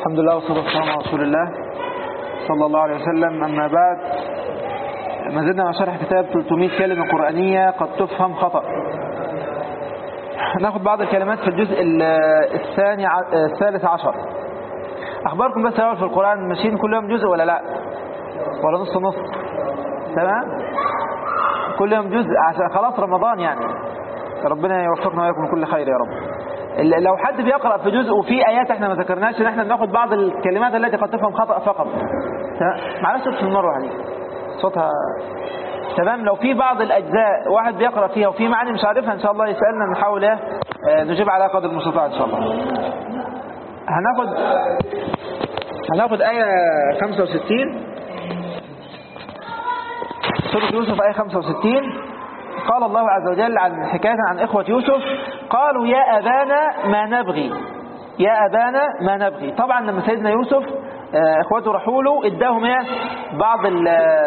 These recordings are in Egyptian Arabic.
الحمد لله والصلاة والسلام على رسول الله صلى الله عليه وسلم أما بعد ما زلنا مع شرح كتاب 300 كلمة قرآنية قد تفهم خطأ ناخد بعض الكلمات في الجزء ال- الثاني ع- الثالث عشر أخباركم بس الأول في القرآن ماشيين كل يوم جزء ولا لا ولا نص نص تمام كل يوم جزء عشان خلاص رمضان يعني ربنا يوفقنا وإياكم لكل خير يا رب ال- لو حد بيقرأ في جزء وفي آيات احنا ما ذكرناش ان احنا بناخد بعض الكلمات التي قد تفهم خطأ فقط تمام؟ معلش صوت المرة يعني صوتها تمام لو في بعض الأجزاء واحد بيقرأ فيها وفي معاني مش عارفها إن شاء الله يسألنا نحاول إيه آه، نجيب على قدر المستطاع إن شاء الله هناخد هناخد آية 65 سورة يوسف آية 65 قال الله عز وجل عن حكاية عن إخوة يوسف قالوا يا أبانا ما نبغي يا أبانا ما نبغي طبعا لما سيدنا يوسف آه، إخوته راحوا له اداهم ايه بعض ال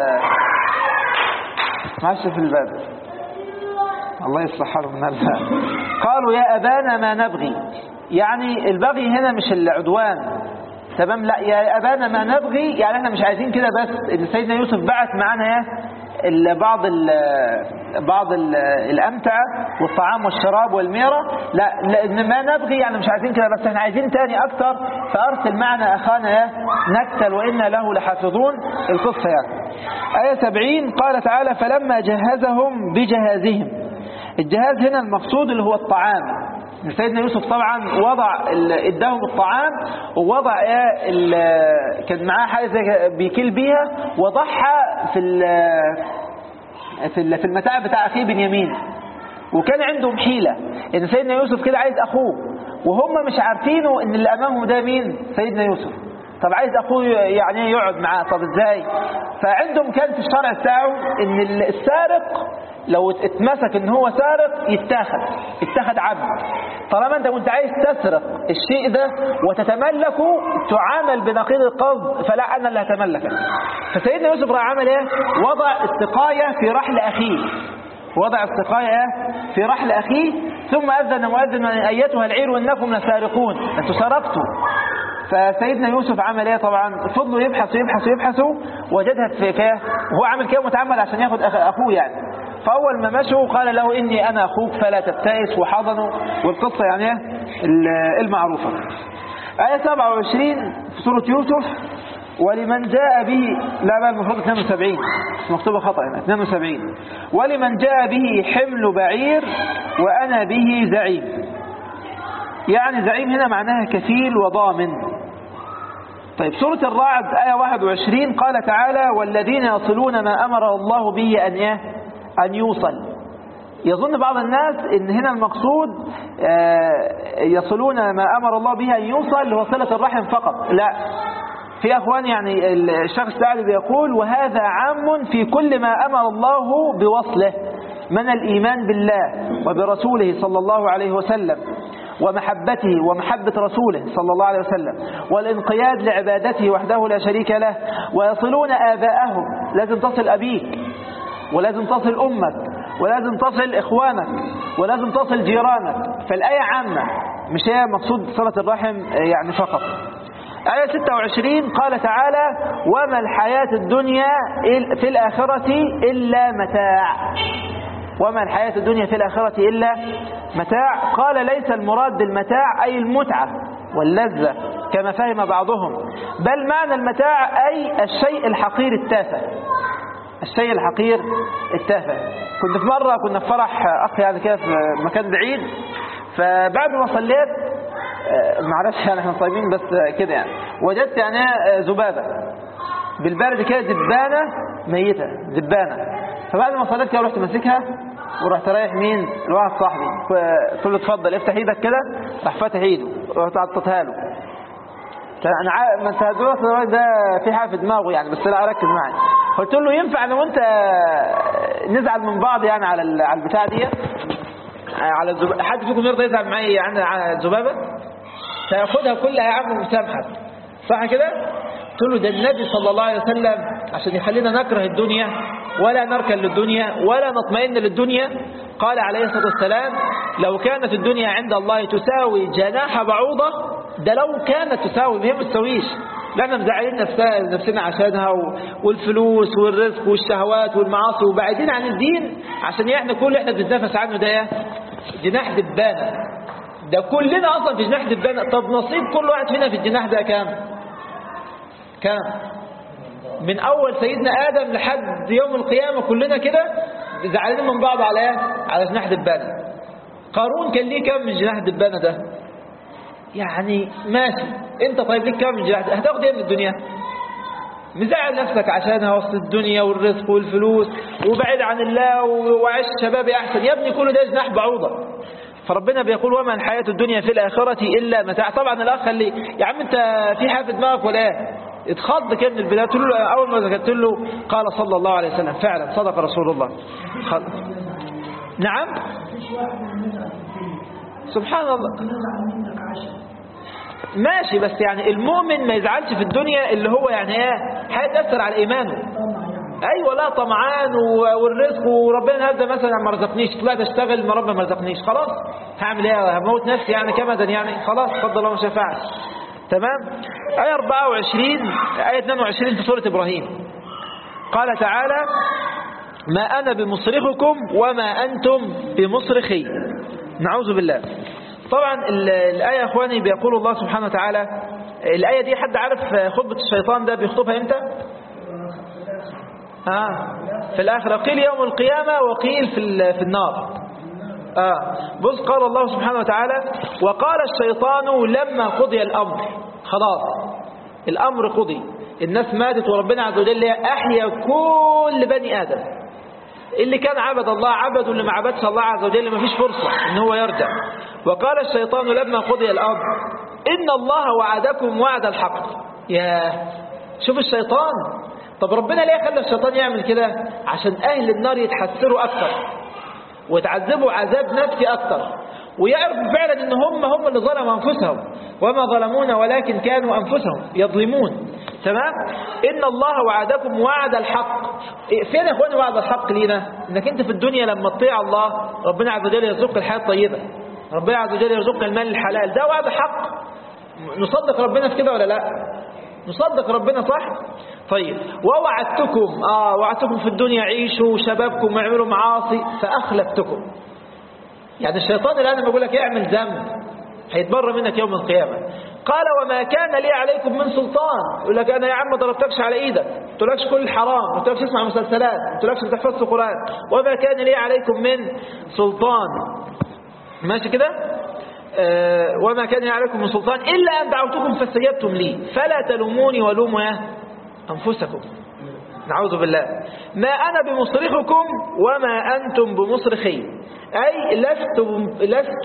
معلش في الباب الله يصلح حالهم من الباب قالوا يا أبانا ما نبغي يعني البغي هنا مش العدوان تمام لا يا أبانا ما نبغي يعني احنا مش عايزين كده بس ان سيدنا يوسف بعت معانا ايه ال- بعض ال بعض ال الأمتعة والطعام والشراب والميرة لا لأن ما نبغي يعني مش عايزين كده بس احنا عايزين تاني أكتر فأرسل معنا أخانا ايه نكتل وإنا له لحافظون القصة يعني آية 70 قال تعالى فلما جهزهم بجهازهم الجهاز هنا المقصود اللي هو الطعام سيدنا يوسف طبعا وضع ال- اداهم الطعام ووضع ايه ال- كان معاه حاجه زي بيكيل بيها وضعها في ال- في ال- في المتاع بتاع اخيه بنيامين وكان عندهم حيله ان سيدنا يوسف كده عايز اخوه وهم مش عارفينه ان اللي امامهم ده مين سيدنا يوسف طب عايز اخوه يعني يقعد معاه طب ازاي فعندهم كان في الشرع بتاعه ان السارق لو اتمسك ان هو سارق يتاخد يتاخد عبد طالما انت كنت عايز تسرق الشيء ده وتتملكه تعامل بنقيض القصد فلا انا اللي هتملكك فسيدنا يوسف راح عمل ايه وضع السقايه في رحل اخيه وضع السقايه إيه؟ في رحل اخيه ثم اذن مؤذن ايتها العير انكم لسارقون انتوا سرقتوا فسيدنا يوسف عمل ايه طبعا فضلوا يبحثوا يبحثوا يبحثوا وجدها في كاه وهو عامل كده متعمد عشان ياخد أخ- اخوه يعني فاول ما مشوا قال له اني انا اخوك فلا تبتئس وحضنوا والقصه يعني إيه؟ ال- المعروفه آية 27 في سورة يوسف ولمن جاء به لا بقى المفروض 72 مكتوبة خطأ هنا 72 ولمن جاء به حمل بعير وأنا به زعيم يعني زعيم هنا معناها كفيل وضامن طيب سورة الرعد آية 21 قال تعالى والذين يصلون ما أمر الله به أن إيه؟ أن يوصل يظن بعض الناس ان هنا المقصود آه، يصلون ما امر الله به ان يوصل هو صله الرحم فقط لا في اخوان يعني الشيخ السعدي بيقول وهذا عام في كل ما امر الله بوصله من الايمان بالله وبرسوله صلى الله عليه وسلم ومحبته ومحبة رسوله صلى الله عليه وسلم والانقياد لعبادته وحده لا شريك له ويصلون آباءهم لازم تصل أبيك ولازم تصل أمك ولازم تصل إخوانك ولازم تصل جيرانك فالآية عامة مش هي مقصود صلة الرحم يعني فقط آية 26 قال تعالى وما الحياة الدنيا في الآخرة إلا متاع وما الحياة الدنيا في الآخرة إلا متاع قال ليس المراد بالمتاع أي المتعة واللذة كما فهم بعضهم بل معنى المتاع أي الشيء الحقير التافه الشيء الحقير التافه كنت في مرة كنا في فرح أخ يعني كده في مكان بعيد فبعد ما صليت آه، معرفش يعني احنا صايمين بس كده يعني وجدت يعني آه، ذبابة بالبرد كده دبانة ميتة دبانة فبعد ما صليت كده رحت ماسكها ورحت رايح مين لواحد صاحبي قلت له اتفضل افتح ايدك كده راح فاتح ايده ورحت عطتها له كان انا عا... ما انت دلوقتي الراجل ده في حاجه في دماغه يعني بس لا اركز معايا قلت له ينفع انا وانت نزعل من بعض يعني على ال- على البتاع دي على الزب... حد فيكم يرضى يزعل معايا يعني على الذبابه فياخدها كلها يا عم مسامحه صح كده قلت له ده النبي صلى الله عليه وسلم عشان يخلينا نكره الدنيا ولا نركن للدنيا ولا نطمئن للدنيا قال عليه الصلاة والسلام لو كانت الدنيا عند الله تساوي جناح بعوضة ده لو كانت تساوي هي ما تساويش لا احنا مزعلين نفسنا نفسنا عشانها و- والفلوس والرزق والشهوات والمعاصي وبعيدين عن الدين عشان احنا كل اللي احنا بنتنافس عنه ده إيه؟ جناح دبانه ده كلنا اصلا في جناح دبانه طب نصيب كل واحد فينا في الجناح ده كام كام من اول سيدنا ادم لحد يوم القيامه كلنا كده زعلانين من بعض على ايه على جناح دبانه قارون كان ليه كام من جناح الدبانه ده يعني ماشي انت طيب ليك كام من جناح هتاخد ايه من الدنيا مزعل نفسك عشانها وسط الدنيا والرزق والفلوس وبعيد عن الله وعيش شبابي احسن يا ابني كل ده جناح بعوضه فربنا بيقول وما الحياة الدنيا في الآخرة إلا متاع طبعا الأخ اللي يا عم أنت في حاجة في دماغك ولا إيه اتخض كده من البداية قلت له أول ما ذكرت له قال صلى الله عليه وسلم فعلا صدق رسول الله خل... نعم سبحان الله ماشي بس يعني المؤمن ما يزعلش في الدنيا اللي هو يعني ايه هيتأثر على إيمانه ايوه لا طمعان و- والرزق وربنا هذا مثلا ما رزقنيش طلعت اشتغل ما ربنا ما رزقنيش خلاص هعمل ايه هموت نفسي يعني كمدا يعني خلاص قدر الله ما شاء فعل تمام آية 24 آية 22 في سورة إبراهيم قال تعالى ما أنا بمصرخكم وما أنتم بمصرخي نعوذ بالله طبعا ال- الآية يا أخواني بيقول الله سبحانه وتعالى الآية دي حد عارف خطبة الشيطان ده بيخطبها إمتى؟ آه في الآخرة قيل يوم القيامة وقيل في ال- في النار آه بص قال الله سبحانه وتعالى وقال الشيطان لما قضي الأمر خلاص الأمر قضي الناس ماتت وربنا عز وجل أحيا كل بني آدم اللي كان عبد الله عبد واللي ما عبدش الله عز وجل ما فيش فرصة ان هو يرجع وقال الشيطان لما قضي الأمر إن الله وعدكم وعد الحق يا شوف الشيطان طب ربنا ليه خلى الشيطان يعمل كده عشان أهل النار يتحسروا أكثر ويتعذبوا عذاب نفسي أكثر ويعرفوا فعلا ان هم هم اللي ظلموا انفسهم وما ظلمونا ولكن كانوا انفسهم يظلمون تمام ان الله وعدكم وعد الحق إيه، فين يا اخواني وعد الحق لينا انك انت في الدنيا لما تطيع الله ربنا عز وجل يرزقك الحياه الطيبه ربنا عز وجل يرزقك المال الحلال ده وعد حق نصدق ربنا في كده ولا لا نصدق ربنا صح طيب ووعدتكم اه وعدتكم في الدنيا عيشوا شبابكم واعملوا معاصي فاخلفتكم يعني الشيطان الآن لما يقول لك اعمل ذنب هيتبرى منك يوم القيامة قال وما كان لي عليكم من سلطان يقول لك أنا يا عم ما ضربتكش على إيدك ما قلتلكش كل الحرام ما قلتلكش اسمع مسلسلات ما قلتلكش ما تحفظش القرآن وما كان لي عليكم من سلطان ماشي كده آه وما كان لي عليكم من سلطان إلا أن دعوتكم فاستجبتم لي فلا تلوموني ولوموا يا أنفسكم نعوذ بالله ما أنا بمصرخكم وما أنتم بمصرخي أي لست, لست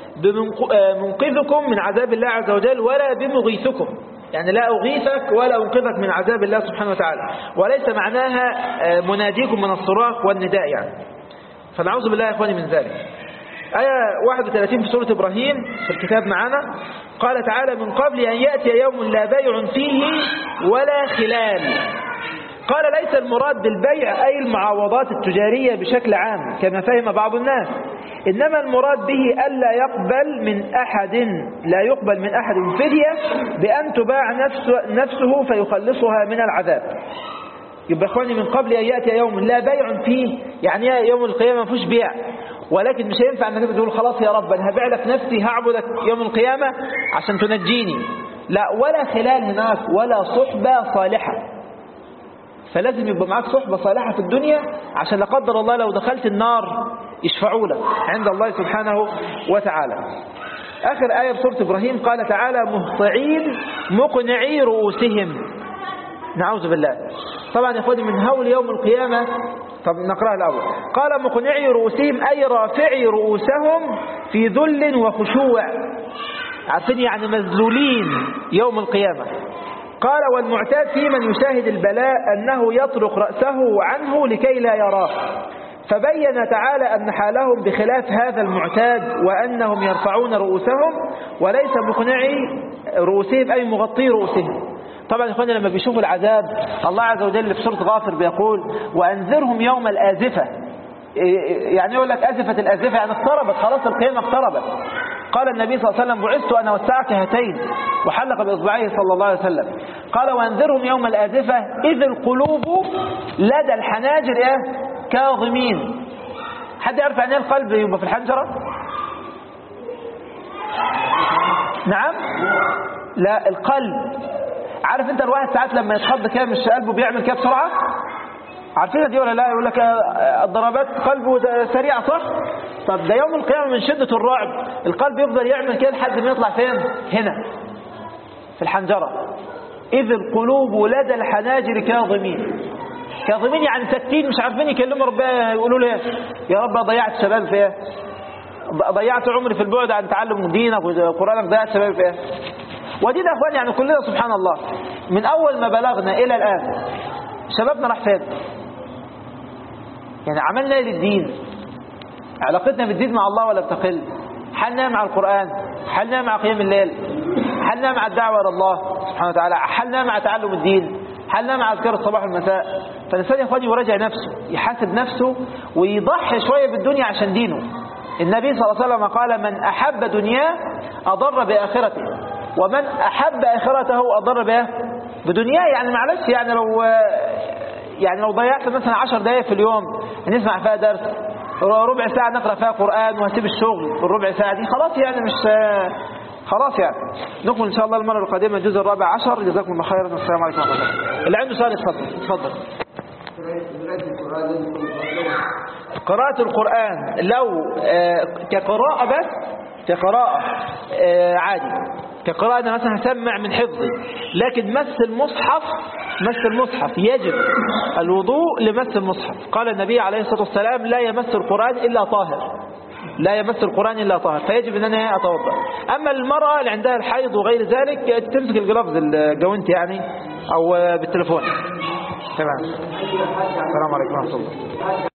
بمنقذكم من عذاب الله عز وجل ولا بمغيثكم يعني لا أغيثك ولا أنقذك من عذاب الله سبحانه وتعالى وليس معناها آه، مناديكم من الصراخ والنداء يعني فنعوذ بالله يا إخواني من ذلك آية 31 في سورة إبراهيم في الكتاب معنا قال تعالى من قبل أن يأتي يوم لا بيع فيه ولا خلال قال ليس المراد بالبيع أي المعاوضات التجارية بشكل عام كما فهم بعض الناس إنما المراد به ألا يقبل من أحد لا يقبل من أحد فدية بأن تباع نفسه, نفسه فيخلصها من العذاب يبقى اخواني من قبل أن يأتي يوم لا بيع فيه يعني إيه يوم القيامة ما فيهوش بيع ولكن مش هينفع انك تقول خلاص يا رب انا هبيع لك نفسي هعبدك يوم القيامة عشان تنجيني لا ولا خلال هناك ولا صحبة صالحة فلازم يبقى معاك صحبة صالحة في الدنيا عشان لا قدر الله لو دخلت النار يشفعوا لك عند الله سبحانه وتعالى آخر آية في سورة إبراهيم قال تعالى مهطعين مقنعي رؤوسهم نعوذ بالله طبعا يا اخواني من هول يوم القيامة طب نقرأها الأول قال مقنعي رؤوسهم أي رافعي رؤوسهم في ذل وخشوع عارفين يعني مذلولين يوم القيامة قال والمعتاد في من يشاهد البلاء أنه يطرق رأسه عنه لكي لا يراه فبين تعالى أن حالهم بخلاف هذا المعتاد وأنهم يرفعون رؤوسهم وليس مقنعي رؤوسهم أي مغطي رؤوسهم طبعا يا اخواني لما بيشوفوا العذاب الله عز وجل في سورة غافر بيقول وأنذرهم يوم الآزفة يعني يقول لك أزفت الآزفة يعني اقتربت خلاص القيامة اقتربت قال النبي صلى الله عليه وسلم بعثت أنا والساعة كهتين وحلق بإصبعيه صلى الله عليه وسلم قال وانذرهم يوم الآزفة إذ القلوب لدى الحناجر إيه؟ كاظمين حد يعرف عن ايه القلب يبقى في الحنجرة نعم لا القلب عارف انت الواحد ساعات لما يتخض كده مش قلبه بيعمل كده بسرعة عارفين دي ولا لا يقول لك الضربات قلبه سريعة صح طب ده يوم القيامة من شدة الرعب القلب يفضل يعمل كده لحد ما يطلع فين هنا في الحنجرة إذ القلوب لدى الحناجر كاظمين كاظمين يعني ساكتين مش عارفين يكلموا ربنا يقولوا له يا رب ضيعت شباب في ايه ضيعت عمري في البعد عن تعلم دينك وقرآنك ضيعت شباب في ايه ودي ده اخوان يعني كلنا سبحان الله من اول ما بلغنا الى الان شبابنا راح فين يعني عملنا ايه للدين علاقتنا بالدين مع الله ولا بتقل حلنا مع القرآن حلنا مع قيام الليل حلنا مع الدعوة إلى الله سبحانه وتعالى حلنا مع تعلم الدين حلنا مع أذكار الصباح والمساء فالإنسان يا إخواني يراجع نفسه يحاسب نفسه ويضحي شوية بالدنيا عشان دينه النبي صلى الله عليه وسلم قال من أحب دنياه أضر بآخرته ومن أحب آخرته أضر به بدنياه يعني معلش يعني لو يعني لو ضيعت مثلا 10 دقائق في اليوم نسمع فيها درس ربع ساعة نقرأ فيها قرآن وهسيب الشغل في الربع ساعة دي خلاص يعني مش خلاص يعني نكمل إن شاء الله المرة القادمة الجزء الرابع عشر جزاكم الله خيرا والسلام عليكم ورحمة الله اللي عنده سؤال يتفضل اتفضل قراءة القرآن لو آه كقراءة بس كقراءة آه عادي كقراءة أنا مثلا هسمع من حفظي لكن مس المصحف مس المصحف يجب الوضوء لمس المصحف قال النبي عليه الصلاة والسلام لا يمس القرآن إلا طاهر لا يمس القرآن إلا طاهر فيجب أن أنا أتوضأ أما المرأة اللي عندها الحيض وغير ذلك تمسك الجلافز الجوانت يعني أو بالتليفون تمام السلام عليكم ورحمة الله